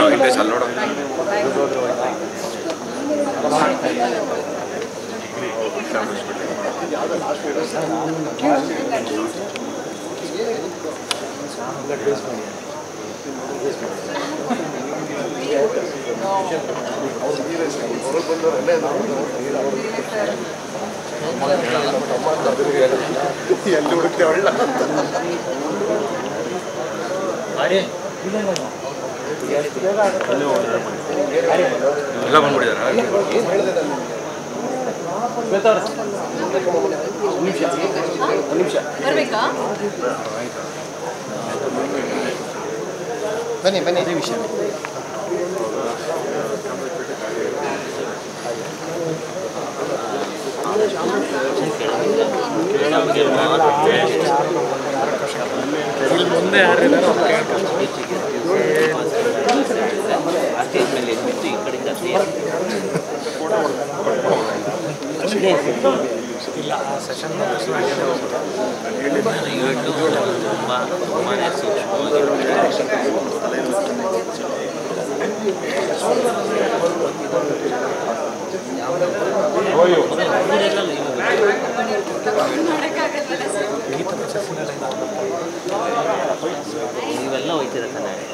interest ಅಲ್ಲಿ ನೋಡೋ ಎಲ್ಲಿ ಹುಡುಕ್ತೆ ಒಳ್ಳೆ ಎಲ್ಲ ಬಂದ್ಬಿಟ್ಟಿದಾರ ಬರ್ಬೇಕಾ ಬನ್ನಿ ಬನ್ನಿ ಅದೇ ವಿಷಯ ಇಲ್ಲಿ ಮುಂದೆ ಯಾರಿದ್ದಾರೋ ಅವ್ರು ಸ್ಟೇಜ್ ಮೇಲೆ ಇದ್ಬಿಟ್ಟು ಈ ಕಡೆಯಿಂದ ಇಲ್ಲ ಆ ಸೆಷನ್ ಇವತ್ತು ತುಂಬ ತುಂಬಾ ಸೂಕ್ಷ್ಮವಾಗಿ ಮಾಡೋಕ್ಕಾಗಲ್ವಲ್ಲ ಸರ್ ನೀವೆಲ್ಲ ಹೋಯ್ತೀರ ತಾನೆ